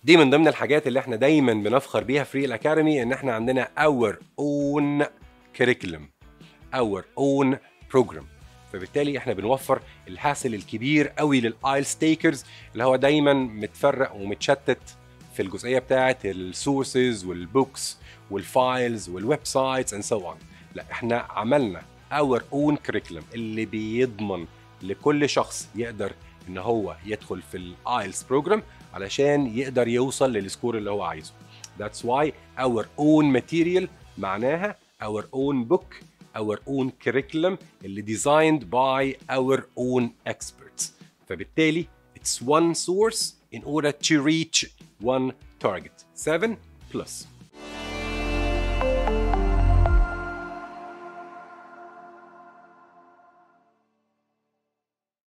دي من ضمن الحاجات اللي احنا دايما بنفخر بيها في ريل اكاديمي ان احنا عندنا our own curriculum our own program فبالتالي احنا بنوفر الحاصل الكبير قوي للايلز تيكرز اللي هو دايما متفرق ومتشتت في الجزئيه بتاعه السورسز والبوكس والفايلز والويب سايتس اند سو اون لا احنا عملنا اور اون curriculum اللي بيضمن لكل شخص يقدر ان هو يدخل في الايلز بروجرام علشان يقدر يوصل للسكور اللي هو عايزه That's why our own material معناها our own book our own curriculum اللي designed by our own experts فبالتالي it's one source in order to reach one target 7 plus